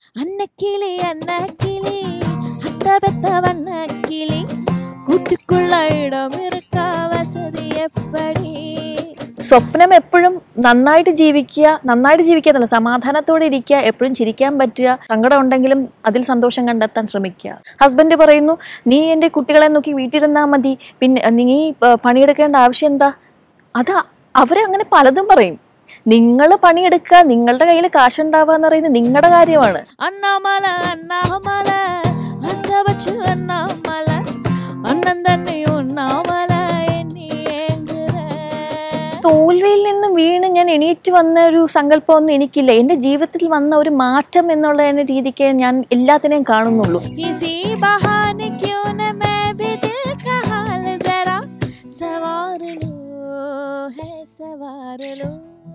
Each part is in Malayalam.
அன்னக்கிளி அன்னக்கிளி அத்த பெத்த வண்ணக்கிளி கூட்டுக்குள்ள இடம் இருக்கா வசதி எப்படி സ്വപ്നം എപ്പോഴും നന്നായിട്ട് ജീവിക്കുക നന്നായിട്ട് ജീവിക്കുക എന്നല്ല സമാധാനത്തോടെ ഇരിക്കുക എപ്പോഴും ചിരിക്കാൻ പറ്റുക സങ്കടം ഉണ്ടെങ്കിലും അതിൽ സന്തോഷം കണ്ടെത്താൻ ശ്രമിക്കുക ഹസ്ബൻഡ് പറയുന്നു നീ എൻ്റെ കുട്ടികളെ നോക്കി വീട്ടിലിരുന്നാൽ മതി പിന്നെ നീ ആ, പണിയെടുക്കേണ്ട ആവശ്യം എന്താ അത് അവരെ അങ്ങനെ പലതും പറയും നിങ്ങൾ പണിയെടുക്കുക നിങ്ങളുടെ കയ്യിൽ കാശുണ്ടാവുക എന്ന് പറയുന്നത് നിങ്ങളുടെ കാര്യമാണ് அண்ணாமலை அண்ணாமலை அசவச்சு அண்ணாமலை அண்ணன் தன்னை உண்ணாமலை எண்ணி ஏங்குற തോൽവിയിൽ നിന്നും വീണ് ഞാൻ എണീറ്റ് വന്ന ഒരു സങ്കല്പമൊന്നും എനിക്കില്ല എൻ്റെ ജീവിതത്തിൽ വന്ന ഒരു മാറ്റം എന്നുള്ള രീതിക്ക് ഞാൻ എല്ലാത്തിനെയും കാണുന്നുള്ളൂ इसी बहाने क्यों न मैं भी दिल का हाल जरा सवार लो है सवार लो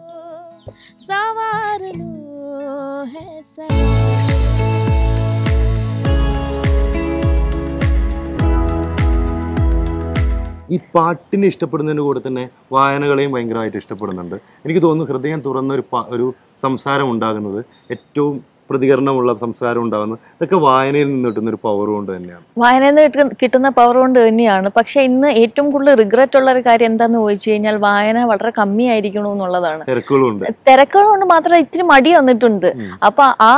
सवार लो है सवार ഈ പാട്ടിനെ ഇഷ്ടപ്പെടുന്നതിന് കൂടെ തന്നെ വായനകളെയും ഭയങ്കരമായിട്ട് ഇഷ്ടപ്പെടുന്നുണ്ട് എനിക്ക് തോന്നുന്നു ഹൃദയം തുറന്ന ഒരു പ- ഒരു സംസാരം ഉണ്ടാകുന്നത് ഏറ്റവും പ്രതികരണമുള്ള സംസാരം ഉണ്ടാകുന്നത് ഇതൊക്കെ വായനയിൽ നിന്ന് കിട്ടുന്ന ഒരു പവർ കൊണ്ട് തന്നെയാണ് വായനയിൽ നിന്ന് കിട്ടുന്ന- കിട്ടുന്ന പവർ കൊണ്ട് തന്നെയാണ് പക്ഷെ ഇന്ന് ഏറ്റവും കൂടുതൽ റിഗ്രറ്റ് ഉള്ള ഒരു കാര്യം എന്താന്ന് ചോദിച്ചു കഴിഞ്ഞാൽ വായന വളരെ കമ്മിയായിരിക്കണു എന്നുള്ളതാണ് തിരക്കുകളുണ്ട് തിരക്കുകൾ കൊണ്ട് മാത്രം ഇത്തിരി മടി വന്നിട്ടുണ്ട് അപ്പൊ ആ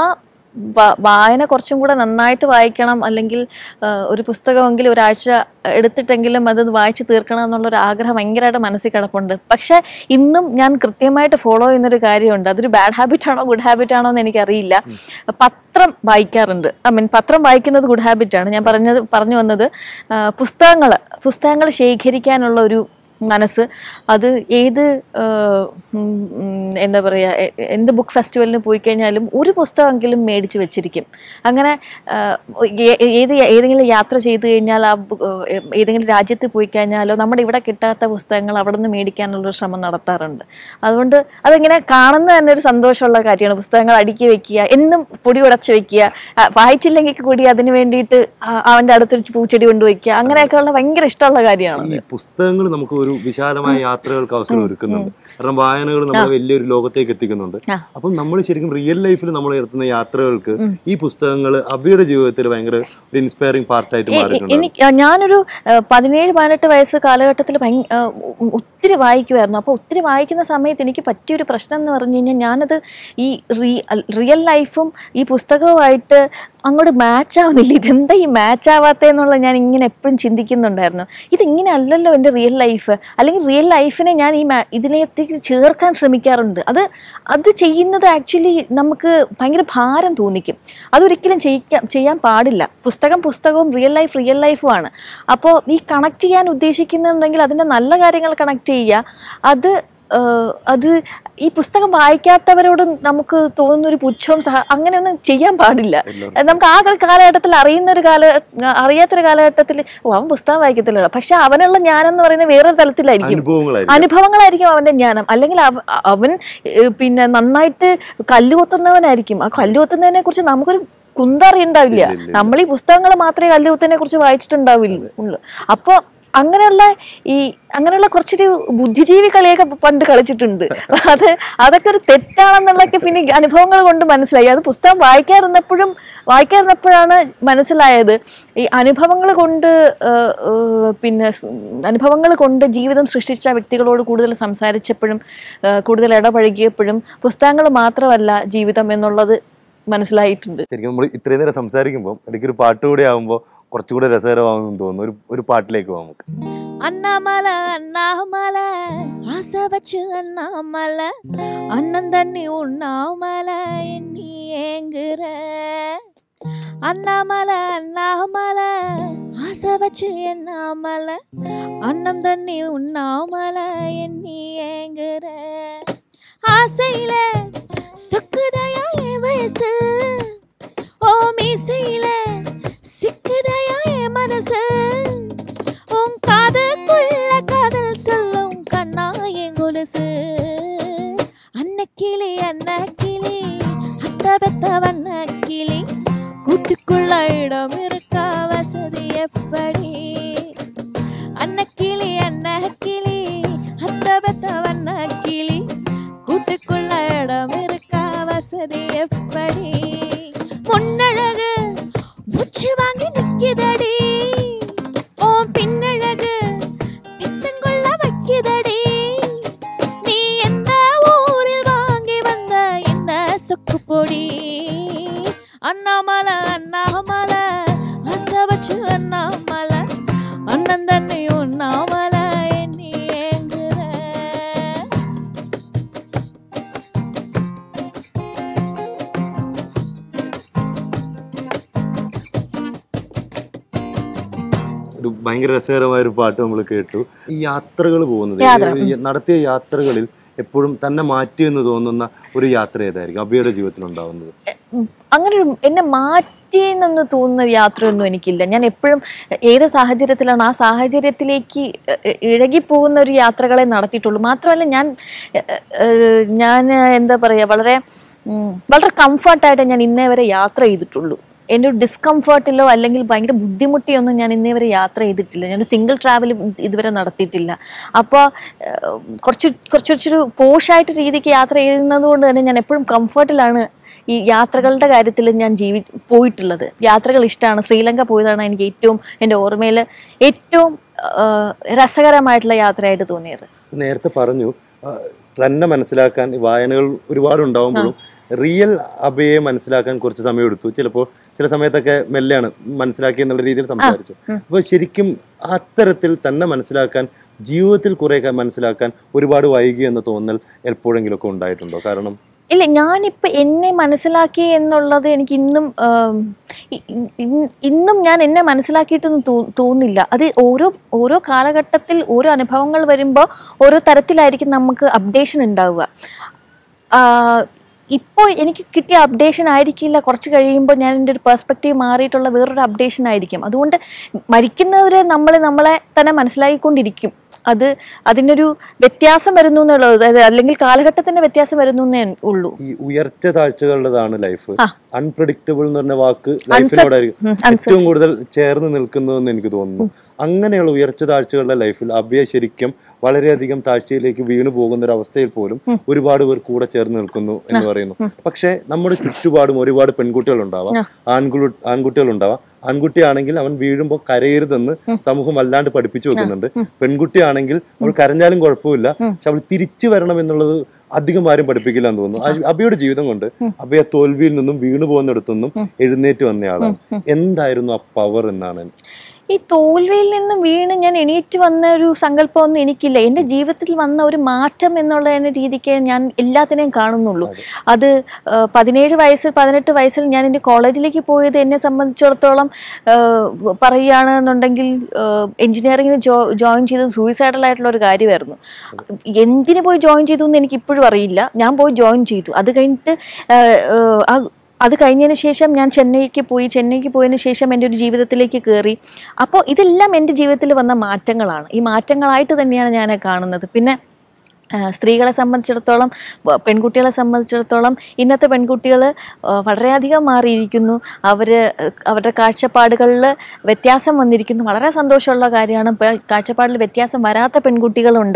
വ- വായന കുറച്ചും കൂടെ നന്നായിട്ട് വായിക്കണം അല്ലെങ്കിൽ ആ, ഒരു പുസ്തകമെങ്കിലും ഒരാഴ്ച എടുത്തിട്ടെങ്കിലും അത് വായിച്ച് തീർക്കണം എന്നുള്ളൊരു ആഗ്രഹം ഭയങ്കരമായിട്ട് മനസ്സിൽ കിടപ്പുണ്ട് പക്ഷെ ഇന്നും ഞാൻ കൃത്യമായിട്ട് ഫോളോ ചെയ്യുന്നൊരു കാര്യമുണ്ട് അതൊരു ബാഡ് ഹാബിറ്റ് ആണോ ഗുഡ് ഹാബിറ്റ് ആണോ എന്ന് എനിക്കറിയില്ല പത്രം വായിക്കാറുണ്ട് ഐ മീൻ പത്രം വായിക്കുന്നത് ഗുഡ് ഹാബിറ്റ് ആണ് ഞാൻ പറഞ്ഞത് പറഞ്ഞു വന്നത് പുസ്തകങ്ങൾ പുസ്തകങ്ങൾ ശേഖരിക്കാനുള്ള ഒരു മനസ്സ് അത് ഏത് ആ, ഉം, ഉം, എന്താ പറയുക എ- എന്ത് ബുക്ക് ഫെസ്റ്റിവലിന് പോയി കഴിഞ്ഞാലും ഒരു പുസ്തകമെങ്കിലും മേടിച്ച് വെച്ചിരിക്കും അങ്ങനെ ആ, ഏ- ഏത് ഏതെങ്കിലും യാത്ര ചെയ്ത് കഴിഞ്ഞാൽ ആ ബു- ഏ- ഏതെങ്കിലും രാജ്യത്ത് പോയി കഴിഞ്ഞാലോ നമ്മുടെ ഇവിടെ കിട്ടാത്ത പുസ്തകങ്ങൾ അവിടെ നിന്ന് മേടിക്കാനുള്ളൊരു ശ്രമം നടത്താറുണ്ട് അതുകൊണ്ട് അതിങ്ങനെ കാണുന്ന തന്നെ ഒരു സന്തോഷമുള്ള കാര്യമാണ് പുസ്തകങ്ങൾ അടുക്കി വെക്കുക എന്നും പൊടി ഉടച്ച് വെക്കുക ആ, വായിച്ചില്ലെങ്കിൽ കൂടി അതിന് വേണ്ടിയിട്ട് ആ- അവൻ്റെ അടുത്തൊരു പൂച്ചെടി കൊണ്ടുവയ്ക്കുക അങ്ങനെയൊക്കെയുള്ള ഭയങ്കര ഇഷ്ടമുള്ള കാര്യമാണ് ഈ പുസ്തകങ്ങൾ നമുക്ക് ഒരു വിശാലമായ യാത്രകൾക്ക് അവസരം ഒരുക്കുന്നുണ്ട് കാരണം വായനകൾ നമ്മളെ വലിയൊരു ലോകത്തേക്ക് എത്തിക്കുന്നുണ്ട് ആ. അപ്പം നമ്മൾ ശരിക്കും റിയൽ ലൈഫിൽ നമ്മൾ നടത്തുന്ന യാത്രകൾക്ക് ഈ പുസ്തകങ്ങൾ അബിയുടെ ജീവിതത്തിൽ ഭയങ്കര ഒരു ഇൻസ്പയറിംഗ് പാർട്ടായിട്ട് എ- എ- മാറിയിട്ടുണ്ട് എനിക്ക് ആ, ഞാനൊരു ആ, പതിനേഴ് പതിനെട്ട് വയസ്സ് കാലഘട്ടത്തിൽ ഭയ- ആ, ഉ- ഒത്തിരി വായിക്കുമായിരുന്നു അപ്പോൾ ഒത്തിരി വായിക്കുന്ന സമയത്ത് എനിക്ക് പറ്റിയൊരു പ്രശ്നം എന്ന് പറഞ്ഞു കഴിഞ്ഞാൽ ഞാനത് ഈ റിയൽ ലൈഫും ഈ പുസ്തകവുമായിട്ട് അങ്ങോട്ട് മാച്ച് ആവുന്നില്ല ഇതെന്താ ഈ മാച്ച് ആവാത്തതെന്നുള്ള ഞാൻ ഇങ്ങനെ എപ്പോഴും ചിന്തിക്കുന്നുണ്ടായിരുന്നു ഇതിങ്ങനെ അല്ലല്ലോ എൻ്റെ റിയൽ ലൈഫ് അല്ലെങ്കിൽ റിയൽ ലൈഫിനെ ഞാൻ ഈ മാ- ഇതിലേക്ക് ചേർക്കാൻ ശ്രമിക്കാറുണ്ട് അത് അത് ചെയ്യുന്നത് ആക്ച്വലി നമുക്ക് ഭയങ്കര ഭാരം തോന്നിക്കും അതൊരിക്കലും ചെയ്യിക്കാൻ ചെയ്യാൻ പാടില്ല പുസ്തകം പുസ്തകവും റിയൽ ലൈഫ് റിയൽ ലൈഫുമാണ് അപ്പോൾ ഈ കണക്ട് ചെയ്യാൻ ഉദ്ദേശിക്കുന്നുണ്ടെങ്കിൽ അതിൻ്റെ നല്ല കാര്യങ്ങൾ കണക്ട് ചെയ്യുക അത് ഏഹ്, അത് ഈ പുസ്തകം വായിക്കാത്തവരോടും നമുക്ക് തോന്നുന്ന ഒരു പുച്ഛവും സഹ അങ്ങനെയൊന്നും ചെയ്യാൻ പാടില്ല നമുക്ക് ആ ഒരു കാലഘട്ടത്തിൽ അറിയുന്ന ഒരു കാല അറിയാത്തൊരു കാലഘട്ടത്തിൽ ഓ അവൻ പുസ്തകം വായിക്കത്തില്ല പക്ഷെ അവനുള്ള ജ്ഞാനം എന്ന് പറയുന്നത് വേറൊരു തലത്തിലായിരിക്കും അനുഭവങ്ങളായിരിക്കും അനുഭവങ്ങളായിരിക്കും അവന്റെ ജ്ഞാനം അല്ലെങ്കിൽ അവ- അവൻ ഏഹ്, പിന്നെ നന്നായിട്ട് കല്ലുകൊത്തുന്നവനായിരിക്കും ആ കല്ലുകൊത്തുന്നതിനെ കുറിച്ച് നമുക്കൊരു കുന്തറിയുണ്ടാവില്ല ഇല്ല, ഇല്ല. നമ്മൾ ഈ പുസ്തകങ്ങൾ മാത്രമേ കല്ലുകൊത്തിനെ കുറിച്ച് വായിച്ചിട്ടുണ്ടാവില്ല ഉള്ളൂ അപ്പോൾ അങ്ങനെയുള്ള ഈ അങ്ങനെയുള്ള കുറച്ചൊരു ബുദ്ധിജീവി കളിയൊക്കെ പണ്ട് കളിച്ചിട്ടുണ്ട് അത് അതൊക്കെ ഒരു തെറ്റാണെന്നുള്ളതൊക്കെ പിന്നെ അനുഭവങ്ങൾ കൊണ്ട് മനസ്സിലായി അത് പുസ്തകം വായിക്കാതിരുന്നപ്പോഴും വായിക്കാതിരുന്നപ്പോഴാണ് മനസ്സിലായത് ഈ അനുഭവങ്ങൾ കൊണ്ട് ഏഹ്, ഏഹ്, പിന്നെ അനുഭവങ്ങൾ കൊണ്ട് ജീവിതം സൃഷ്ടിച്ച വ്യക്തികളോട് കൂടുതൽ സംസാരിച്ചപ്പോഴും ഏഹ്, കൂടുതൽ ഇടപഴകിയപ്പോഴും പുസ്തകങ്ങൾ മാത്രമല്ല ജീവിതം എന്നുള്ളത് മനസ്സിലായിട്ടുണ്ട് ശരിക്കും നമ്മൾ ഇത്രയും നേരം സംസാരിക്കുമ്പോൾ ഇടയ്ക്ക് ഒരു പാട്ട് കൂടി ആകുമ്പോൾ കുറച്ചുകൂടെ രസകരമാകുമെന്ന് തോന്നുന്നു ഒരു ഒരു പാട്ടിലേക്ക് പോകാം നമുക്ക് அண்ணாமலை அண்ணாமலை ஆசை வச்சு அண்ணாமலை அண்ணன் தண்ணி உண்ணாமலை எண்ணி ஏங்குற அண்ணாமலை அண்ணாமலை ஆசை வச்சு எண்ணாமலை அண்ணன் தண்ணி உண்ணாமலை எண்ணி ஏங்குற ஆசையில சொக்குதையா என் வயசு ஓ மீசையில சிக்குதையா என் மனசு உன் காதுக்குள்ள காதல் சொல்லும் கண்ணா என் கொலுசு அன்னக்கிளி அன்னக்கிளி அத்த பெத்த வண்ணக்கிளி கூட்டுக்குள்ள இடம் இருக்கா வசதி எப்படி அன்னக்கிளி அன்னக்கிளி அத்த பெத்த வண்ணக்கிளி கூட்டுக்குள்ள இடம் இருக்கா வசதி எப்படி போச்சு அண்ணாமலை அண்ணன் தண்ணி உண்ணாமலை எண்ணி ஏங்குற ഒരു ഭയങ്കര രസകരമായ ഒരു പാട്ട് നമ്മൾ കേട്ടു ഈ യാത്രകൾ പോകുന്നത് യാത്ര, ഈ നടത്തിയ യാത്രകളിൽ എപ്പോഴും തന്നെ മാറ്റി എന്ന് തോന്നുന്ന ഒരു യാത്ര ഏതായിരിക്കും അബിയുടെ ജീവിതത്തിൽ ഉണ്ടാവുന്നത് ഉം, അങ്ങനെ ഒരു എന്നെ മാറ്റി എന്നൊന്ന് തോന്നുന്ന ഒരു യാത്രയൊന്നും എനിക്കില്ല ഞാൻ എപ്പോഴും ഏത് സാഹചര്യത്തിലാണ് ആ സാഹചര്യത്തിലേക്ക് എ- ഇഴകിപ്പോകുന്ന ഒരു യാത്രകളെ നടത്തിയിട്ടുള്ളൂ മാത്രമല്ല ഞാൻ എ- എ- ഞാൻ എന്താ പറയുക വളരെ ഉം, വളരെ കംഫർട്ടായിട്ട് ഞാൻ ഇന്നേ വരെ യാത്ര ചെയ്തിട്ടുള്ളൂ എൻ്റെ ഒരു ഡിസ്കംഫർട്ടിലോ അല്ലെങ്കിൽ ഭയങ്കര ബുദ്ധിമുട്ടിയൊന്നും ഞാൻ ഇന്നേ വരെ യാത്ര ചെയ്തിട്ടില്ല ഞാൻ സിംഗിൾ ട്രാവലും ഇതുവരെ നടത്തിയിട്ടില്ല അപ്പോൾ കുറച്ച് കുറച്ച് കുറച്ചൊരു പോഷായിട്ട് രീതിക്ക് യാത്ര ചെയ്യുന്നത് കൊണ്ട് തന്നെ ഞാൻ എപ്പോഴും കംഫർട്ടിലാണ് ഈ യാത്രകളുടെ കാര്യത്തിൽ ഞാൻ ജീവി പോയിട്ടുള്ളത് യാത്രകൾ ഇഷ്ടമാണ് ശ്രീലങ്ക പോയതാണ് എനിക്ക് ഏറ്റവും എൻ്റെ ഓർമ്മയിൽ ഏറ്റവും ആ, രസകരമായിട്ടുള്ള യാത്രയായിട്ട് തോന്നിയത് നേരത്തെ പറഞ്ഞു ആ, തന്നെ മനസ്സിലാക്കാൻ ഈ വായനകൾ ഒരുപാട് ഉണ്ടാവുമ്പോഴും റിയൽ അബയെ മനസ്സിലാക്കാൻ കുറച്ച് സമയം എടുത്തു ചിലപ്പോൾ ചില സമയത്തൊക്കെ മെല്ലെയാണ് മനസ്സിലാക്കി എന്നുള്ള രീതിയിൽ സംസാരിച്ചു അപ്പോൾ ശരിക്കും അത്തരത്തിൽ തന്നെ മനസ്സിലാക്കാൻ ജീവിതത്തിൽ കുറെ മനസ്സിലാക്കാൻ ഒരുപാട് വൈകി എന്ന തോന്നൽ എപ്പോഴെങ്കിലും ഒക്കെ ഉണ്ടായിട്ടുണ്ടോ കാരണം ഇല്ല ഞാനിപ്പോൾ എന്നെ മനസ്സിലാക്കി എന്നുള്ളത് എനിക്ക് ഇന്നും ആം, ഇ- ഇ- ഇന്നും ഞാൻ എന്നെ മനസ്സിലാക്കിയിട്ടൊന്നും തോ- തോന്നില്ല അത് ഓരോ ഓരോ കാലഘട്ടത്തിൽ ഓരോ അനുഭവങ്ങൾ വരുമ്പോൾ ഓരോ തരത്തിലായിരിക്കും നമുക്ക് അപ്ഡേഷൻ ഉണ്ടാവുക ആ, ഇപ്പോൾ എനിക്ക് കിട്ടിയ അപ്ഡേഷൻ ആയിരിക്കില്ല കുറച്ച് കഴിയുമ്പോൾ ഞാൻ എൻ്റെ ഒരു പെർസ്പെക്റ്റീവ് മാറിയിട്ടുള്ള വേറൊരു അപ്ഡേഷൻ ആയിരിക്കും അതുകൊണ്ട് മരിക്കുന്നവരെ നമ്മൾ നമ്മളെ തന്നെ മനസ്സിലാക്കിക്കൊണ്ടിരിക്കും അത് അതിനൊരു വ്യത്യാസം വരുന്നു എന്നുള്ളത് അതായത് അല്ലെങ്കിൽ കാലഘട്ടത്തിന്റെ വ്യത്യാസം വരുന്നു എന്നേ ഉള്ളൂ ഈ ഉയർച്ച താഴ്ചകളുടേതാണ് ലൈഫ് ആ. അൺപ്രഡിക്റ്റബിൾ എന്ന് പറഞ്ഞ വാക്ക് ലൈഫിനോടായിരിക്കും ഉം, ഏറ്റവും കൂടുതൽ ചേർന്ന് നിൽക്കുന്നതെന്ന് എനിക്ക് തോന്നുന്നു അങ്ങനെയുള്ള ഉയർച്ച താഴ്ചകളുടെ ലൈഫിൽ അബിയ ശരിക്കും വളരെയധികം താഴ്ചയിലേക്ക് വീണു പോകുന്ന ഒരു അവസ്ഥയിൽ പോലും ഒരുപാട് പേർ കൂടെ ചേർന്ന് നിൽക്കുന്നു എന്ന് പറയുന്നു പക്ഷേ നമ്മുടെ ചുറ്റുപാടും ഒരുപാട് പെൺകുട്ടികൾ ഉണ്ടാവാം ആൺകുളു ആൺകുട്ടികൾ ഉണ്ടാവാം ആൺകുട്ടിയാണെങ്കിൽ അവൻ വീഴുമ്പോൾ കരയരുതെന്ന് സമൂഹം വല്ലാണ്ട് പഠിപ്പിച്ചു വെക്കുന്നുണ്ട് പെൺകുട്ടിയാണെങ്കിൽ അവൾ കരഞ്ഞാലും കുഴപ്പമില്ല പക്ഷെ അവൾ തിരിച്ചു വരണം എന്നുള്ളത് അധികം ആരും പഠിപ്പിക്കില്ല എന്ന് തോന്നുന്നു ആ- അബിയുടെ ജീവിതം കൊണ്ട് അബിയ തോൽവിയിൽ നിന്നും വീണു പോകുന്നിടത്തുനിന്നും എഴുന്നേറ്റ് വന്നയാളാണ് എന്തായിരുന്നു ആ പവർ എന്നാണ് ഈ തോൽവിയിൽ നിന്നും വീണ് ഞാൻ എണീറ്റ് വന്ന ഒരു സങ്കല്പമൊന്നും എനിക്കില്ല എൻ്റെ ജീവിതത്തിൽ വന്ന ഒരു മാറ്റം എന്നുള്ള രീതിക്ക് ഞാൻ എല്ലാത്തിനെയും കാണുന്നുള്ളൂ അത് ആ, പതിനേഴ് വയസ്സ് പതിനെട്ട് വയസ്സിൽ ഞാൻ എൻ്റെ കോളേജിലേക്ക് പോയത് എന്നെ സംബന്ധിച്ചിടത്തോളം ആ, പറയുകയാണെന്നുണ്ടെങ്കിൽ എഞ്ചിനീയറിംഗിന് ജോ ജോയിൻ ചെയ്തത് സൂയിസൈഡൽ ആയിട്ടുള്ള ഒരു കാര്യമായിരുന്നു എന്തിനു പോയി ജോയിൻ ചെയ്തു എന്ന് എനിക്ക് ഇപ്പോഴും അറിയില്ല ഞാൻ പോയി ജോയിൻ ചെയ്തു അത് കഴിഞ്ഞിട്ട് ആ, ആ അത് കഴിഞ്ഞതിന് ശേഷം ഞാൻ ചെന്നൈക്ക് പോയി ചെന്നൈക്ക് പോയതിന് ശേഷം എൻ്റെ ഒരു ജീവിതത്തിലേക്ക് കയറി അപ്പോൾ ഇതെല്ലാം എൻ്റെ ജീവിതത്തിൽ വന്ന മാറ്റങ്ങളാണ് ഈ മാറ്റങ്ങളായിട്ട് തന്നെയാണ് ഞാൻ കാണുന്നത് പിന്നെ ആ, സ്ത്രീകളെ സംബന്ധിച്ചിടത്തോളം വ- പെൺകുട്ടികളെ സംബന്ധിച്ചിടത്തോളം ഇന്നത്തെ പെൺകുട്ടികൾ വളരെയധികം മാറിയിരിക്കുന്നു അവർ അവരുടെ കാഴ്ചപ്പാടുകളിൽ വ്യത്യാസം വന്നിരിക്കുന്നു വളരെ സന്തോഷമുള്ള കാര്യമാണ് ഇപ്പോൾ കാഴ്ചപ്പാടിൽ വ്യത്യാസം വരാത്ത പെൺകുട്ടികളുണ്ട്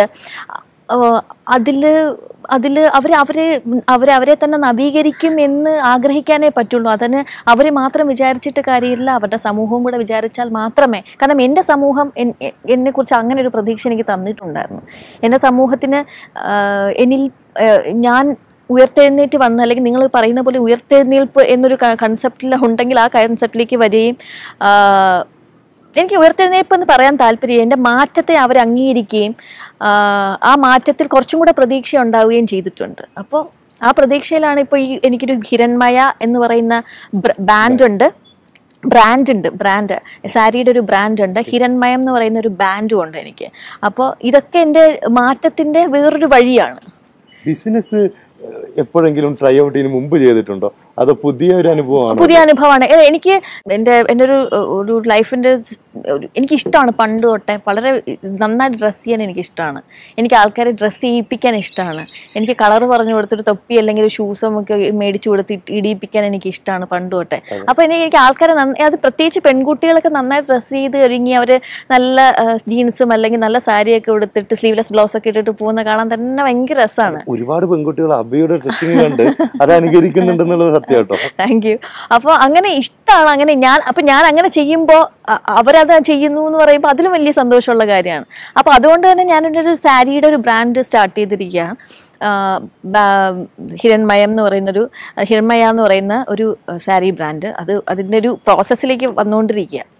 അതിൽ അതിൽ അവർ അവരെ അവർ അവരെ തന്നെ നവീകരിക്കും എന്ന് ആഗ്രഹിക്കാനേ പറ്റുള്ളൂ അതിന് അവർ മാത്രം വിചാരിച്ചിട്ട് കാര്യമില്ല അവരുടെ സമൂഹവും കൂടെ വിചാരിച്ചാൽ മാത്രമേ കാരണം എൻ്റെ സമൂഹം എൻ- എ- എന്നെക്കുറിച്ച് അങ്ങനെ ഒരു പ്രതീക്ഷ എനിക്ക് തന്നിട്ടുണ്ടായിരുന്നു എൻ്റെ സമൂഹത്തിന് ആ, എന്നിൽ ആ, ഞാൻ ഉയർത്തെഴുന്നേറ്റ് വന്ന അല്ലെങ്കിൽ നിങ്ങൾ പറയുന്ന പോലെ ഉയർത്തെഴുന്നേൽപ്പ് എന്നൊരു കൺസെപ്റ്റിൽ ഉണ്ടെങ്കിൽ ആ കൺസെപ്റ്റിലേക്ക് വരികയും ആ, എനിക്ക് ഉയർത്തെഴുന്നേൽപ്പ് എന്ന് പറയാൻ താല്പര്യം എൻ്റെ മാറ്റത്തെ അവർ അംഗീകരിക്കുകയും ആ, ആ മാറ്റത്തിൽ കുറച്ചും കൂടെ പ്രതീക്ഷ ഉണ്ടാവുകയും ചെയ്തിട്ടുണ്ട് അപ്പോൾ ആ പ്രതീക്ഷയിലാണ് ഇപ്പോൾ ഈ എനിക്കൊരു ഹിരൺമയ എന്ന് പറയുന്ന ബാൻഡ് ഉണ്ട് ബ്രാൻഡ് ഉണ്ട് ബ്രാൻഡ് സാരിയുടെ ഒരു ബ്രാൻഡ് ഉണ്ട് ഹിരൺമയം എന്ന് പറയുന്ന ഒരു ബാൻഡും ഉണ്ട് എനിക്ക് അപ്പോൾ ഇതൊക്കെ എൻ്റെ മാറ്റത്തിൻ്റെ വേറൊരു വഴിയാണ് ബിസിനസ് എപ്പോഴെങ്കിലും ട്രൈ ഔട്ട് ചെയ്യുന്ന മുമ്പ് ചെയ്തിട്ടുണ്ടോ അതോ പുതിയ ഒരു അനുഭവമാണോ പുതിയ അനുഭവമാണ് ഏ, എനിക്ക് എൻ്റെ എൻ്റെ ഒരു ഒരു ലൈഫിൻ്റെ ഒരു- എനിക്ക് ഇഷ്ടമാണ് പണ്ട് തൊട്ടേ വളരെ നന്നായിട്ട് ഡ്രസ്സ് ചെയ്യാൻ എനിക്ക് ഇഷ്ടമാണ് എനിക്ക് ആൾക്കാരെ ഡ്രസ്സ് ചെയ്യിപ്പിക്കാൻ ഇഷ്ടമാണ് എനിക്ക് കളർ പറഞ്ഞു കൊടുത്തിട്ട് തൊപ്പി അല്ലെങ്കിൽ ഒരു ഷൂസും ഒക്കെ മേടിച്ചു കൊടുത്ത് ഇട്ട് ഇടിയിപ്പിക്കാൻ എനിക്ക് ഇഷ്ടമാണ് പണ്ട് തൊട്ടേ അപ്പോൾ എനിക്ക് എനിക്ക് ആൾക്കാരെ നന്ന- അത് പ്രത്യേകിച്ച് പെൺകുട്ടികളൊക്കെ നന്നായിട്ട് ഡ്രസ്സ് ചെയ്ത് ഒരുങ്ങി അവർ നല്ല ജീൻസും അല്ലെങ്കിൽ നല്ല സാരിയൊക്കെ ഉടുത്തിട്ട് സ്ലീവ്ലെസ് ബ്ലൗസ് ഒക്കെ ഇട്ടിട്ട് പോകുന്ന കാണാൻ തന്നെ ഭയങ്കര രസമാണ് ഒരുപാട് പെൺകുട്ടികൾ അബിയുടെ ഡ്രസ്സിങ് കണ്ട് അത് അനുകരിക്കുന്നുണ്ടെന്നുള്ളത് സത്യം കേട്ടോ താങ്ക് യു അപ്പോൾ അങ്ങനെ ഇഷ്ടമാണ് അങ്ങനെ ഞാൻ അപ്പം ഞാൻ അങ്ങനെ ചെയ്യുമ്പോൾ അവരത് ചെയ്യുന്നു എന്ന് പറയുമ്പോൾ അതിലും വലിയ സന്തോഷമുള്ള കാര്യമാണ് അപ്പോൾ അതുകൊണ്ട് തന്നെ ഞാനൊരു ഒരു സാരിയുടെ ഒരു ബ്രാൻഡ് സ്റ്റാർട്ട് ചെയ്തിരിക്കുകയാണ് ആ, ബാ- ഹിരൺമയം എന്ന് പറയുന്നൊരു ഹിരൺമയ എന്ന് പറയുന്ന ഒരു സാരി ബ്രാൻഡ് അത് അതിൻ്റെ ഒരു പ്രോസസ്സിലേക്ക് വന്നുകൊണ്ടിരിക്കുക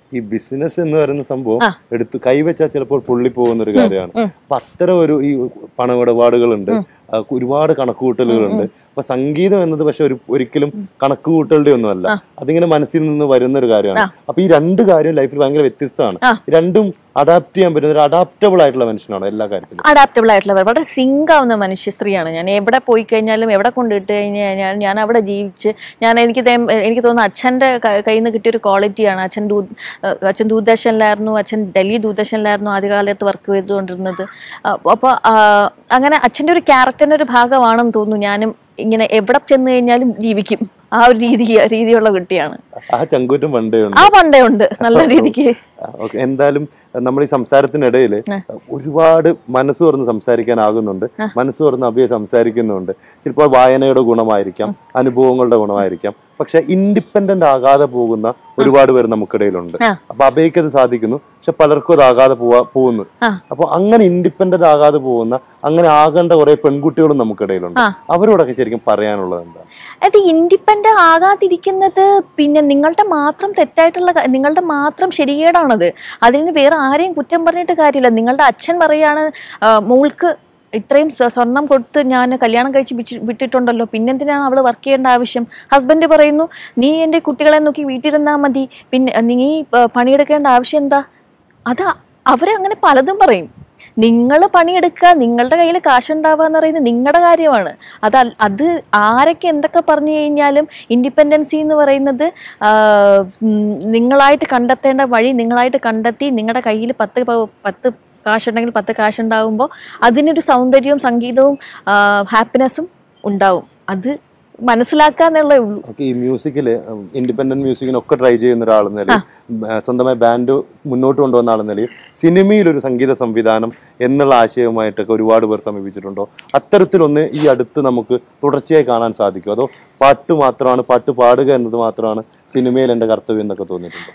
ഈ ബിസിനസ് എന്ന് പറയുന്ന സംഭവം ആ. എടുത്ത് കൈവച്ചാൽ ചിലപ്പോൾ പൊള്ളി പോകുന്ന ഒരു കാര്യമാണ് ഉം. അപ്പൊ അത്തരം ഒരു ഈ പണമിടപാടുകളുണ്ട് ആ, ഒരുപാട് കണക്കുകൂട്ടലുകളുണ്ട് അപ്പൊ സംഗീതം എന്നത് പക്ഷെ ഒരു ഒരിക്കലും കണക്കുകൂട്ടലുടെ ഒന്നുമല്ല അതിങ്ങനെ മനസ്സിൽ നിന്ന് വരുന്ന ഒരു കാര്യമാണ് അപ്പൊ ഈ രണ്ട് കാര്യം ലൈഫിൽ ഭയങ്കര വ്യത്യസ്തമാണ് ആ. രണ്ടും അഡാപ്റ്റ് ചെയ്യാൻ പറ്റുന്ന ഒരു അഡാപ്റ്റബിൾ ആയിട്ടുള്ള മനുഷ്യനാണ് എല്ലാ കാര്യത്തിലും അഡാപ്റ്റബിൾ ആയിട്ടുള്ളവർ വളരെ സിങ്ക് ആവുന്ന മനുഷ്യശ്രീയാണ് ഞാൻ എവിടെ പോയി കഴിഞ്ഞാലും എവിടെ കൊണ്ടിട്ട് കഴിഞ്ഞാൽ ഞാൻ അവിടെ ജീവിച്ച് ഞാൻ എനിക്ക് തേ- എനിക്ക് തോന്നുന്നു അച്ഛൻ്റെ കയ്യിൽ നിന്ന് കിട്ടിയൊരു ക്വാളിറ്റിയാണ് അച്ഛൻ ദൂ അച്ഛൻ ദൂരദർശനിലായിരുന്നു അച്ഛൻ ഡൽഹി ദൂരദർശനിലായിരുന്നു ആദ്യകാലത്ത് വർക്ക് ചെയ്തുകൊണ്ടിരുന്നത് അപ്പോൾ അങ്ങനെ അച്ഛൻ്റെ ഒരു ക്യാരക്ടറിൻ്റെ ഒരു ഭാഗമാണെന്ന് തോന്നുന്നു ഞാനും ഇങ്ങനെ എവിടെ ചെന്ന് കഴിഞ്ഞാലും ജീവിക്കും ആ ഒരു രീതി രീതിയുള്ള കുട്ടിയാണ് ആ ചങ്കൂറ്റം പണ്ടേ ഉണ്ട് ആ പണ്ടേ ഉണ്ട് നല്ല രീതിക്ക് ഓക്കെ എന്തായാലും നമ്മൾ ഈ സംസാരത്തിനിടയിൽ ഒരുപാട് മനസ്സ് തുറന്ന് സംസാരിക്കാനാകുന്നുണ്ട് മനസ്സ് തുറന്ന് അഭിയെ സംസാരിക്കുന്നുണ്ട് ചിലപ്പോൾ വായനയുടെ ഗുണമായിരിക്കാം അനുഭവങ്ങളുടെ ഗുണമായിരിക്കാം പക്ഷെ ഇൻഡിപെൻഡന്റ് ആകാതെ പോകുന്ന ഒരുപാട് പേര് നമുക്കിടയിലുണ്ട് ആ. അപ്പൊ അഭയ്ക്ക് അത് സാധിക്കുന്നു പക്ഷെ പലർക്കും അത് ആകാതെ പോവാ പോകുന്നു ആ. അപ്പൊ അങ്ങനെ ഇൻഡിപെൻഡന്റ് ആകാതെ പോകുന്ന അങ്ങനെ ആകേണ്ട കുറെ പെൺകുട്ടികളും നമുക്കിടയിലുണ്ട് ആ. അവരോടൊക്കെ ശരിക്കും പറയാനുള്ളത് എന്താ അത് ഇൻഡിപെൻഡന്റ് ആകാതിരിക്കുന്നത് പിന്നെ നിങ്ങളുടെ മാത്രം തെറ്റായിട്ടുള്ള ക- നിങ്ങളുടെ മാത്രം ശരികേടാണത് അതിന് വേറെ ആരെയും കുറ്റം പറഞ്ഞിട്ട് കാര്യമില്ല നിങ്ങളുടെ അച്ഛൻ പറയാണ് ആ, മോൾക്ക് ഇത്രയും സ്വ- സ്വർണം കൊടുത്ത് ഞാൻ കല്യാണം കഴിച്ച് വിച്ച് വിട്ടിട്ടുണ്ടല്ലോ പിന്നെന്തിനാണ് അവൾ വർക്ക് ചെയ്യേണ്ട ആവശ്യം ഹസ്ബൻഡ് പറയുന്നു നീ എൻ്റെ കുട്ടികളെ നോക്കി വീട്ടിലിരുന്നാൽ മതി പിന്നെ നീ ആ, പണിയെടുക്കേണ്ട ആവശ്യം എന്താ അത് അവരങ്ങനെ പലതും പറയും നിങ്ങൾ പണിയെടുക്കുക നിങ്ങളുടെ കയ്യിൽ കാശുണ്ടാവുക എന്ന് പറയുന്നത് നിങ്ങളുടെ കാര്യമാണ് അത് അൽ- അത് ആരൊക്കെ എന്തൊക്കെ പറഞ്ഞു കഴിഞ്ഞാലും ഇൻഡിപെൻഡൻസി എന്ന് പറയുന്നത് ആ, ഉം, നിങ്ങളായിട്ട് കണ്ടെത്തേണ്ട വഴി നിങ്ങളായിട്ട് കണ്ടെത്തി നിങ്ങളുടെ കയ്യിൽ പത്ത് പ- പത്ത് കാശുണ്ടെങ്കിൽ പത്ത് കാശുണ്ടാകുമ്പോൾ അതിനൊരു സൗന്ദര്യവും സംഗീതവും ഹാപ്പിനെസ്സും ഉണ്ടാവും അത് മനസ്സിലാക്കുക എന്നുള്ളേ ഉള്ളൂ ഓക്കെ ഈ മ്യൂസിക്കില് ഇൻഡിപെൻഡന്റ് മ്യൂസിക്കിനൊക്കെ ട്രൈ ചെയ്യുന്ന ഒരാളെന്ന നിലയിൽ ബ- സ്വന്തമായി ബാൻഡ് മുന്നോട്ട് കൊണ്ടുവന്ന ആളെന്ന നിലയിൽ സിനിമയിൽ ഒരു സംഗീത സംവിധാനം എന്നുള്ള ആശയവുമായിട്ടൊക്കെ ഒരുപാട് പേർ സമീപിച്ചിട്ടുണ്ടോ അത്തരത്തിലൊന്ന് ഈ അടുത്ത് നമുക്ക് തുടർച്ചയായി കാണാൻ സാധിക്കും അതോ പാട്ട് മാത്രമാണ് പാട്ട് പാടുക എന്നത് മാത്രമാണ് സിനിമയിൽ എൻ്റെ കർത്തവ്യം എന്നൊക്കെ തോന്നിയിട്ടുണ്ടോ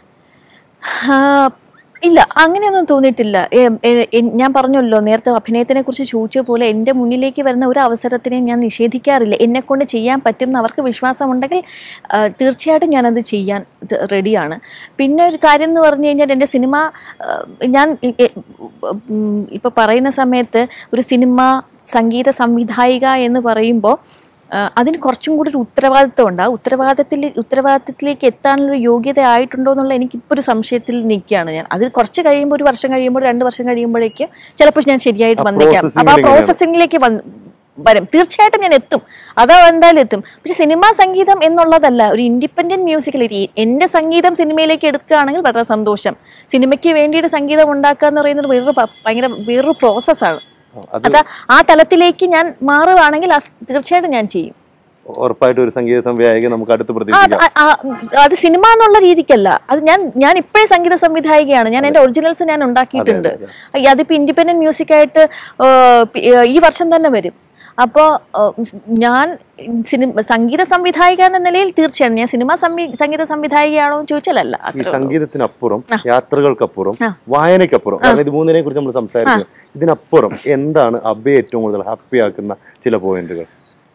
ആ, ഇല്ല അങ്ങനെയൊന്നും തോന്നിയിട്ടില്ല ഏ- ഏ- എ- ഞാൻ പറഞ്ഞല്ലോ നേരത്തെ അഭിനയത്തിനെ കുറിച്ച് ചോദിച്ച പോലെ എൻ്റെ മുന്നിലേക്ക് വരുന്ന ഒരു അവസരത്തിനെ ഞാൻ നിഷേധിക്കാറില്ല എന്നെ കൊണ്ട് ചെയ്യാൻ പറ്റും എന്ന് അവർക്ക് വിശ്വാസമുണ്ടെങ്കിൽ ആ, തീർച്ചയായിട്ടും ഞാനത് ചെയ്യാൻ ഇത് റെഡിയാണ് പിന്നെ ഒരു കാര്യം എന്ന് പറഞ്ഞു കഴിഞ്ഞാൽ എൻ്റെ സിനിമ ആ, ഞാൻ ഇ- എ- ഉം, ഇപ്പോൾ പറയുന്ന സമയത്ത് ഒരു സിനിമ സംഗീത സംവിധായിക എന്ന് പറയുമ്പോൾ ആ, അതിന് കുറച്ചും കൂടി ഒരു ഉത്തരവാദിത്വം ഉണ്ട് ആ ഉത്തരവാദിത്തത്തിൽ ഉത്തരവാദിത്തത്തിലേക്ക് എത്താനുള്ള യോഗ്യത ആയിട്ടുണ്ടോ എന്നുള്ള എനിക്കിപ്പോൾ ഒരു സംശയത്തിൽ നിൽക്കുകയാണ് ഞാൻ അത് കുറച്ച് കഴിയുമ്പോൾ ഒരു വർഷം കഴിയുമ്പോൾ രണ്ട് വർഷം കഴിയുമ്പോഴേക്ക് ചിലപ്പോൾ ഞാൻ ശരിയായിട്ട് ആ വന്നേക്കാം processing അപ്പോൾ ആ ൽ ഇങ്ങനെ പ്രോസസ്സിങ്ങിലേക്ക് വന്ന് വരും തീർച്ചയായിട്ടും ഞാൻ എത്തും അത് എന്തായാലും എത്തും പക്ഷെ സിനിമാ സംഗീതം എന്നുള്ളതല്ല ഒരു ഇൻഡിപെൻഡന്റ് മ്യൂസിക്കൽ എൻ്റെ സംഗീതം സിനിമയിലേക്ക് എടുക്കുകയാണെങ്കിൽ വളരെ സന്തോഷം സിനിമയ്ക്ക് വേണ്ടിയിട്ട് സംഗീതം ഉണ്ടാക്കുക എന്ന് പറയുന്നത് വേറൊരു പ- ഭയങ്കര വേറൊരു പ്രോസസ്സാണ് അത് അത് ആ തലത്തിലേക്ക് ഞാൻ മാറുകയാണെങ്കിൽ ആ സ് തീർച്ചയായിട്ടും ഞാൻ ചെയ്യും ഉറപ്പായിട്ടും ഒരു സംഗീത സംവിധായകൻ നമുക്ക് അടുത്ത് ആ, അത് പ്രതീക്ഷിക്കാം ആ- ആ- അത് സിനിമ എന്നുള്ള രീതിക്കല്ല അത് ഞാൻ ഞാൻ ഇപ്പോഴേ സംഗീത സംവിധായികയാണ് ഞാൻ എൻ്റെ ഒറിജിനൽസ് ഞാൻ ഉണ്ടാക്കിയിട്ടുണ്ട് ഈ അതിപ്പോൾ ഇൻഡിപെൻഡന്റ് മ്യൂസിക് ആയിട്ട് ആ, പി- ഈ വർഷം തന്നെ വരും അപ്പോൾ ഞാൻ സിനിമ സംഗീത സംവിധായിക എന്ന നിലയിൽ തീർച്ചയായും ഞാൻ സിനിമ സംവി സംഗീത സംവിധായികയാണോ എന്ന് ചോദിച്ചാൽ അല്ല ഈ അത്രേ ഉള്ളൂ. സംഗീതത്തിനപ്പുറം യാത്രകൾക്കപ്പുറം ആ. വായനയ്ക്കപ്പുറം കാരണം ഇത് മൂന്നിനെ കുറിച്ച് നമ്മൾ സംസാരിക്കുക ഇതിനപ്പുറം എന്താണ് അബയെ ഏറ്റവും കൂടുതൽ ഹാപ്പി ആക്കുന്ന ചില പോയിന്റുകൾ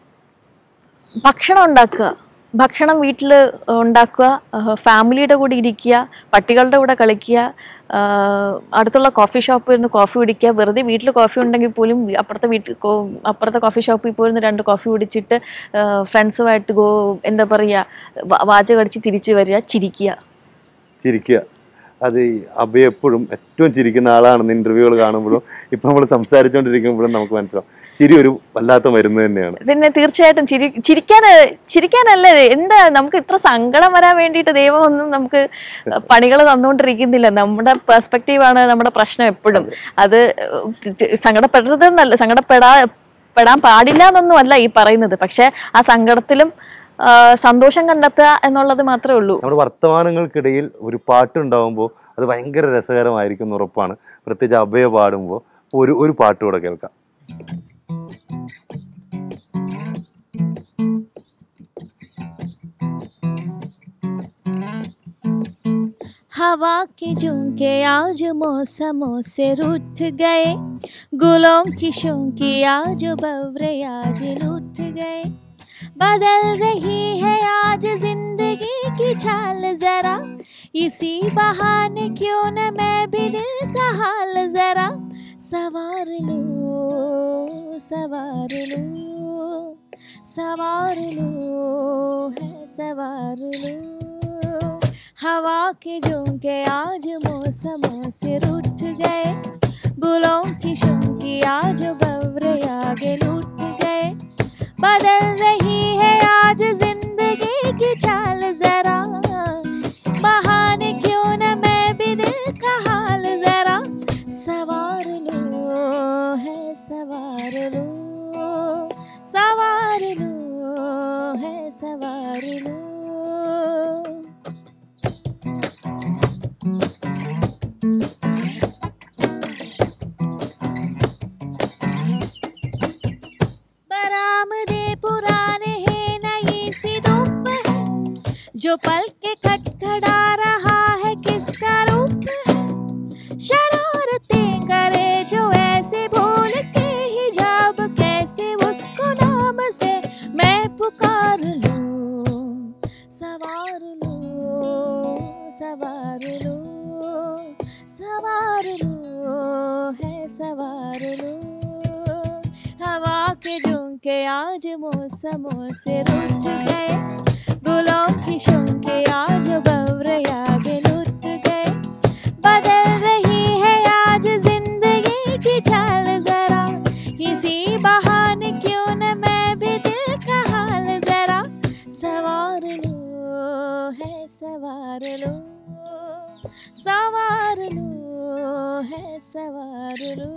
ഭക്ഷണം ഉണ്ടാക്കുക ഭക്ഷണം വീട്ടിൽ ഉണ്ടാക്കുക ഫാമിലിയുടെ കൂടെ ഇരിക്കുക പട്ടികളുടെ കൂടെ കളിക്കുക ആ, അടുത്തുള്ള കോഫി ഷോപ്പിൽ ഇരുന്ന് കോഫി കുടിക്കുക വെറുതെ വീട്ടിൽ കോഫി ഉണ്ടെങ്കിൽ പോലും അപ്പുറത്തെ വീട്ടിൽ കോ- അപ്പുറത്തെ കോഫി ഷോപ്പിൽ പോയിരുന്ന് രണ്ട് കോഫി കുടിച്ചിട്ട് ഫ്രണ്ട്സുമായിട്ട് ഗോ എന്താ പറയുക വാചകം അടിച്ച് തിരിച്ച് വരിക ചിരിക്കുക ചിരിക്കുക അത് ഈ അബി എപ്പോഴും ഏറ്റവും ചിരിക്കുന്ന ആളാണെന്ന് ഇന്റർവ്യൂകൾ കാണുമ്പോഴും ഇപ്പൊ നമ്മൾ സംസാരിച്ചുകൊണ്ടിരിക്കുമ്പോഴും നമുക്ക് മനസ്സിലാവും ചിരി ഒരു വല്ലാത്ത മരുന്ന് തന്നെയാണ് പിന്നെ തീർച്ചയായിട്ടും ചിരി ചിരിക്കാൻ ചിരിക്കാനല്ല എന്താ നമുക്ക് ഇത്ര സങ്കടം വരാൻ വേണ്ടിയിട്ട് ദൈവം ഒന്നും നമുക്ക് പണികൾ തന്നുകൊണ്ടിരിക്കുന്നില്ല നമ്മുടെ പെർസ്പെക്റ്റീവാണ് നമ്മുടെ പ്രശ്നം എപ്പോഴും അത് സങ്കടപ്പെടരുതെന്നല്ല സങ്കടപ്പെടാ പെടാൻ പാടില്ല എന്നൊന്നും അല്ല ഈ പറയുന്നത് പക്ഷെ ആ സങ്കടത്തിലും ആ, സന്തോഷം കണ്ടെത്തുക എന്നുള്ളത് മാത്രമേ ഉള്ളൂ നമ്മുടെ വർത്തമാനങ്ങൾക്കിടയിൽ ഒരു പാട്ടുണ്ടാവുമ്പോൾ അത് ഭയങ്കര രസകരമായിരിക്കും എന്ന് ഉറപ്പാണ് പ്രത്യേകിച്ച് അഭയ പാടുമ്പോൾ ഒരു ഒരു പാട്ട് കൂടെ കേൾക്കാം हवा के झोंके आज मौसमों से रूठ गए गुलों की शोंकी आज बवरे आज लूट गए बदल रही है आज जिंदगी की चाल जरा इसी बहाने क्यों न मैं भी दिल का हाल जरा सवार लो सवार लो सवार लो है सवार लो हवा के झोंके आज मौसमों से रूठ गए गुलों की शुंकी आज बवरे आगे लूट गए बदल रही है आज जिंदगी की चाल जरा बहाने क्यों न मैं भी दिल का हाल जरा सवार लो है सवार लो सवार लो है सवार लो बरामदे पुराने हैं नई सी धूप है जो पल के खटखड़ा रहा है किसका रूप है शरारतें करे जो ऐसे भूल के हिजाब कैसे उसको नाम से मैं पुकार लूं सवार लो सवार लो सवार लो है सवार लो हवा के झोंके आज मौसमों से रूठ गए गुलों की शोंके आज बवरे आगे लुट गए बदल रही है आज जिंदगी की चाल जरा इसी बहाने क्यों न मैं भी दिल का हाल जरा सवार लो है सवार लो सवार लो है सवार लो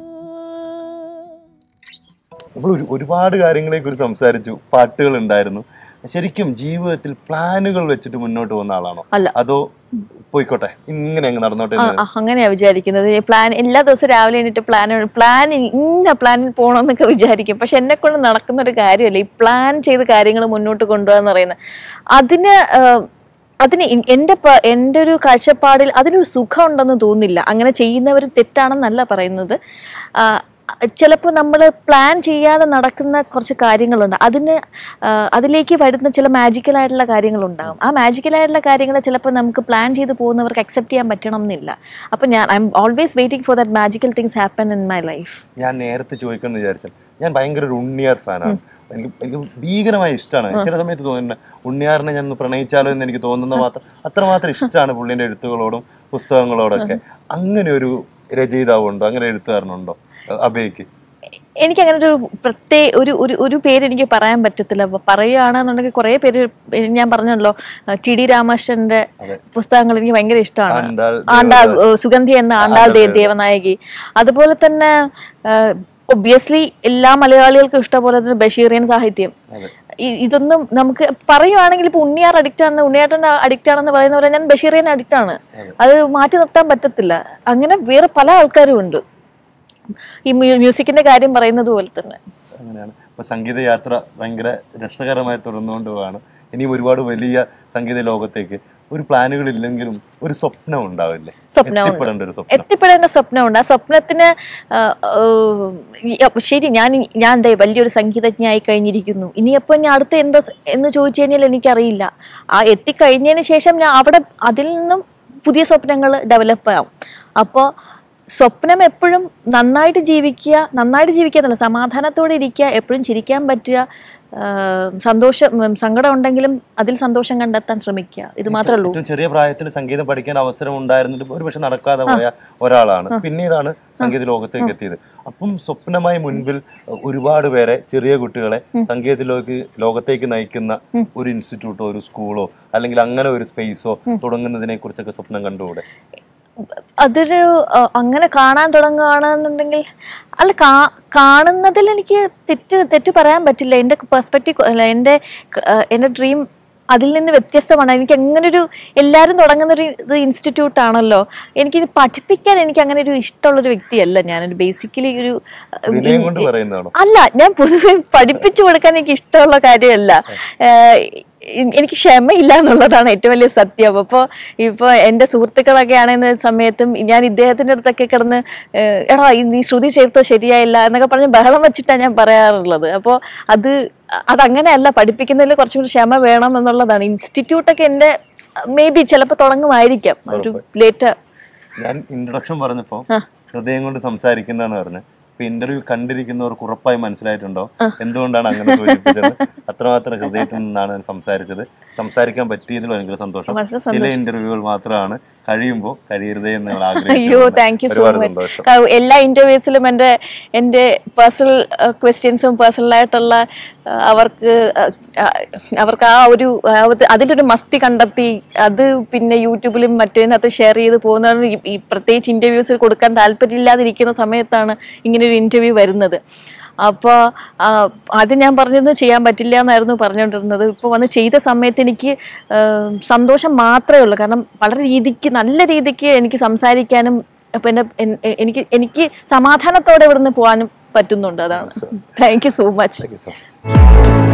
നമ്മൾ ഒരു ഒരുപാട് കാര്യങ്ങളെ കുറിച്ച് സംസാരിച്ചു പാട്ടുകൾ ഉണ്ടായിരുന്നു ശരിക്കും ജീവിതത്തിൽ പ്ലാനുകൾ വെച്ചിട്ട് മുന്നോട്ട് പോകുന്ന ആളാണോ അല്ല. അതോ പോയിക്കോട്ടെ ഇങ്ങനെ അങ്ങ് നടന്നോട്ടെ ആ, എന്ന് ആ, അങ്ങനെയാ വിചാരിക്കുന്നത് ഈ പ്ലാൻ എല്ലാ ദിവസവും രാവിലെ എണീറ്റ് പ്ലാൻ പ്ലാൻ ഇന്ന പ്ലാനിൽ പോകണമെന്നൊക്കെ വിചാരിക്കും പക്ഷെ എന്നെ കൊണ്ട് നടക്കുന്ന ഒരു കാര്യമല്ല ഈ പ്ലാൻ ചെയ്ത് കാര്യങ്ങൾ മുന്നോട്ട് കൊണ്ടുപോകാന്ന് പറയുന്നത് അതിന് ആ, അതിന് ഇ- എൻ്റെ പ- എൻ്റെ ഒരു കാഴ്ചപ്പാടിൽ അതിനൊരു സുഖം ഉണ്ടെന്ന് തോന്നുന്നില്ല അങ്ങനെ ചെയ്യുന്നവർ തെറ്റാണെന്നല്ല പറയുന്നത് ചിലപ്പോൾ നമ്മൾ പ്ലാൻ ചെയ്യാതെ നടക്കുന്ന കുറച്ച് കാര്യങ്ങളുണ്ട് അതിന് ആ, അതിലേക്ക് വരുന്ന ചില magical ആയിട്ടുള്ള കാര്യങ്ങളുണ്ടാകും ആ magical ആയിട്ടുള്ള കാര്യങ്ങൾ ചിലപ്പോൾ നമുക്ക് പ്ലാൻ ചെയ്ത് പോകുന്നവർക്ക് അക്സെപ്റ്റ് ചെയ്യാൻ പറ്റണം എന്നില്ല അപ്പം ഞാൻ I am always waiting for that magical things happen in my life ഞാൻ നേരത്തെ ചോദിക്കണം എന്ന് വിചാരിച്ചാൽ ഞാൻ ഭയങ്കര ഒരു ഉണ്ണിയാർ ഫാനാണ് എനിക്ക് എനിക്ക് ഭീകരമായ ഇഷ്ടമാണ് ചില സമയത്ത് തോന്നുന്നുണ്ട് ഉണ്ണിയാറിനെ ഞാൻ ഒന്ന് പ്രണയിച്ചാലോ എന്ന് എനിക്ക് തോന്നുന്ന മാത്രം അത്രമാത്രം ഇഷ്ടമാണ് പുള്ളിന്റെ എഴുത്തുകളോടും പുസ്തകങ്ങളോടൊക്കെ അങ്ങനെ ഒരു രചയിതാവുണ്ടോ അങ്ങനെ എഴുത്തുകാരനുണ്ടോ അബേക്ക് എനിക്ക് അങ്ങനെ ഒരു പ്രത്യേക ഒരു ഒരു ഒരു പേര് എനിക്ക് പറയാൻ പറ്റത്തില്ല അപ്പൊ പറയുകയാണെന്നുണ്ടെങ്കിൽ കുറേ പേര് ഞാൻ പറഞ്ഞല്ലോ ടി ഡി രാമകൃഷ്ണന്റെ അതെ. പുസ്തകങ്ങൾ എനിക്ക് ഭയങ്കര ഇഷ്ടമാണ് ആണ്ടാൾ ആണ്ടാൾ ഏഹ് സുഗന്ധി എന്ന ആണ്ടാൾ ആണ്ടാൾ ദേ- ദേവ- ദേവനായകി അതുപോലെ തന്നെ ഒബ്വിയസ്ലി എല്ലാ മലയാളികൾക്കും ഇഷ്ടപോലെ തന്നെ ബഷീറിയൻ സാഹിത്യം അതെ. ഇ- ഇതൊന്നും നമുക്ക് പറയുവാണെങ്കിൽ ഇപ്പൊ ഉണ്ണിയാർ അഡിക്റ്റ് ആണ് ഉണ്ണിയാട്ടൻ അഡിക്റ്റ് ആണെന്ന് പറയുന്ന പോലെ ഞാൻ ബഷീറിയൻ അഡിക്റ്റ് ആണ് അത് മാറ്റി നിർത്താൻ പറ്റത്തില്ല അങ്ങനെ വേറെ പല ആൾക്കാരും ഉണ്ട് ഈ മ്യൂ- മ്യൂസിക്കിന്റെ കാര്യം പറയുന്നത് പോലെ തന്നെ അങ്ങനെയാണ് ഇപ്പൊ സംഗീത യാത്ര ഭയങ്കര രസകരമായി തുടർന്നുകൊണ്ട് പോവാണ് ഇനിയും ഒരുപാട് വലിയ സംഗീത ലോകത്തേക്ക് ഒരു പ്ലാനുകൾ ഇല്ലെങ്കിലും ഒരു സ്വപ്നം ഉണ്ടാവില്ലേ സ്വപ്നമുണ്ട്. എത്തിപ്പെടേണ്ട ഒരു സ്വപ്നം എത്തിപ്പെടേണ്ട സ്വപ്നമുണ്ട് ആ സ്വപ്നത്തിന് ആ, ആ, ഈ- അപ്പൊ ശരി ഞാൻ ഇ- ഞാൻ ദേ വലിയൊരു സംഗീതജ്ഞയായി കഴിഞ്ഞിരിക്കുന്നു ഇനിയപ്പോൾ ഞാൻ അടുത്ത് എന്താ സ് എന്ന് ചോദിച്ചു കഴിഞ്ഞാൽ എനിക്കറിയില്ല ആ എത്തിക്കഴിഞ്ഞതിന് ശേഷം ഞാൻ അവിടെ അതിൽ നിന്നും പുതിയ സ്വപ്നങ്ങൾ ഡെവലപ്പ് ആവും അപ്പോൾ സ്വപ്നം എപ്പോഴും നന്നായിട്ട് ജീവിക്കുക നന്നായിട്ട് ജീവിക്കുക എന്നല്ല സമാധാനത്തോടെ ഇരിക്കുക എപ്പോഴും ചിരിക്കാൻ പറ്റുക ആ, സന്തോഷം ഉം, സങ്കടം ഉണ്ടെങ്കിലും അതിൽ സന്തോഷം കണ്ടെത്താൻ ശ്രമിക്കുക ഇത് മാത്രമേ ഉള്ളൂ ഏറ്റവും ചെറിയ പ്രായത്തിൽ സംഗീതം പഠിക്കാൻ അവസരം ഉണ്ടായിരുന്നിട്ടും ഒരു പക്ഷെ നടക്കാതെ പോയ ഒരാളാണ് പിന്നീടാണ് സംഗീത ലോകത്തേക്ക് എത്തിയത് അപ്പം സ്വപ്നമായി മുൻപിൽ ഒരുപാട് പേരെ ചെറിയ കുട്ടികളെ സംഗീതത്തിലേക്ക് ലോകത്തേക്ക് നയിക്കുന്ന ഒരു ഇൻസ്റ്റിറ്റ്യൂട്ടോ ഒരു സ്കൂളോ അല്ലെങ്കിൽ അങ്ങനെ ഒരു സ്പേസോ തുടങ്ങുന്നതിനെ കുറിച്ചൊക്കെ സ്വപ്നം കണ്ടുകൂടെ അതൊരു അഹ് അങ്ങനെ കാണാൻ തുടങ്ങുകയാണെന്നുണ്ടെങ്കിൽ അല്ല കാ കാണുന്നതിൽ എനിക്ക് തെറ്റ് തെറ്റ് പറയാൻ പറ്റില്ല എൻ്റെ പെർസ്പെക്റ്റീവ് അല്ല എൻ്റെ ക- അഹ് എൻ്റെ ഡ്രീം അതിൽ നിന്ന് വ്യത്യസ്തമാണ് എനിക്ക് അങ്ങനെ ഒരു എല്ലാവരും തുടങ്ങുന്ന ഒരു ഇത് ഇൻസ്റ്റിറ്റ്യൂട്ട് ആണല്ലോ എനിക്ക് പഠിപ്പിക്കാൻ എനിക്ക് അങ്ങനെ ഒരു ഇഷ്ടമുള്ളൊരു വ്യക്തിയല്ല ഞാനൊരു ബേസിക്കലി ഒരു അഹ് വിനയം കൊണ്ട് പറയുന്നതാണോ അല്ല ഞാൻ പൊതുവെ പഠിപ്പിച്ചു കൊടുക്കാൻ എനിക്ക് ഇഷ്ടമുള്ള കാര്യമല്ല ഏഹ് എ- എനിക്ക് ക്ഷമയില്ല എന്നുള്ളതാണ് ഏറ്റവും വലിയ സത്യം അപ്പോൾ ഇപ്പോൾ എൻ്റെ സുഹൃത്തുക്കളൊക്കെ ആണെന്ന സമയത്തും ഞാൻ ഇദ്ദേഹത്തിൻ്റെ അടുത്തൊക്കെ കിടന്ന് ഏഹ് എടാ ഈ നീ ശ്രുതി ചേർത്തത് ശരിയായില്ല എന്നൊക്കെ പറഞ്ഞ് ബഹളം വെച്ചിട്ടാണ് ഞാൻ പറയാറുള്ളത് അപ്പോൾ അത് അതങ്ങനെയല്ല പഠിപ്പിക്കുന്നതിൽ കുറച്ചും കൂടി ക്ഷമ വേണം എന്നുള്ളതാണ് ഇൻസ്റ്റിറ്റ്യൂട്ടൊക്കെ എൻ്റെ മേ ബി ചിലപ്പോൾ തുടങ്ങുമായിരിക്കാം ഒരു ലേറ്റ് ഞാൻ ഇൻട്രൊഡക്ഷൻ പറഞ്ഞപ്പോ ഹൃദയം കൊണ്ട് സംസാരിക്കുന്നതെന്ന് പറഞ്ഞു ഇപ്പൊ ഇന്റർവ്യൂ കണ്ടിരിക്കുന്നവർക്ക് ഉറപ്പായി മനസ്സിലായിട്ടുണ്ടോ എന്തുകൊണ്ടാണ് അങ്ങനെ സൂചിപ്പിച്ചത് അത്രമാത്രം ഹൃദയത്തിൽ നിന്നാണ് ഞാൻ സംസാരിച്ചത് സംസാരിക്കാൻ പറ്റിയതിൽ ഭയങ്കര സന്തോഷം വളരെ ചില ഇന്റർവ്യൂകൾ മാത്രമാണ് കഴിയുമ്പോൾ കഴിയരുതേ എന്ന് ഞങ്ങൾ അയ്യോ ആഗ്രഹിച്ചു താങ്ക് യു സോ ഒരുപാട് മച്ച് സന്തോഷം എല്ലാ ഇന്റർവ്യൂസിലും എൻ്റെ എൻ്റെ പേഴ്സണൽ ക്വസ്റ്റ്യൻസും പേഴ്സണലായിട്ടുള്ള അവർക്ക് അഹ്, അഹ്, അവർക്ക് ആ ഒരു ആ ഒരു- അതിൻ്റെ ഒരു മസ്തി കണ്ടെത്തി അത് പിന്നെ യൂട്യൂബിലും മറ്റേതിനകത്ത് ഷെയർ ചെയ്ത് പോകുന്നതാണ് ഈ- ഈ പ്രത്യേകിച്ച് ഇന്റർവ്യൂസിൽ കൊടുക്കാൻ താല്പര്യമില്ലാതിരിക്കുന്ന സമയത്താണ് ഇങ്ങനെ ഒരു ഇന്റർവ്യൂ വരുന്നത് അപ്പോൾ ആദ്യം ഞാൻ പറഞ്ഞത് ചെയ്യാൻ പറ്റില്ല എന്നായിരുന്നു പറഞ്ഞുകൊണ്ടിരുന്നത് ഇപ്പോൾ വന്ന് ചെയ്ത സമയത്ത് എനിക്ക് ആ, സന്തോഷം മാത്രമേ ഉള്ളൂ കാരണം വളരെ രീതിക്ക് നല്ല രീതിക്ക് എനിക്ക് സംസാരിക്കാനും പിന്നെ എൻ- എ- എനിക്ക് എനിക്ക് സമാധാനത്തോടെ ഇവിടുന്ന് പോകാനും പറ്റുന്നുണ്ട് അതാണ് thank you so much Thank you so much.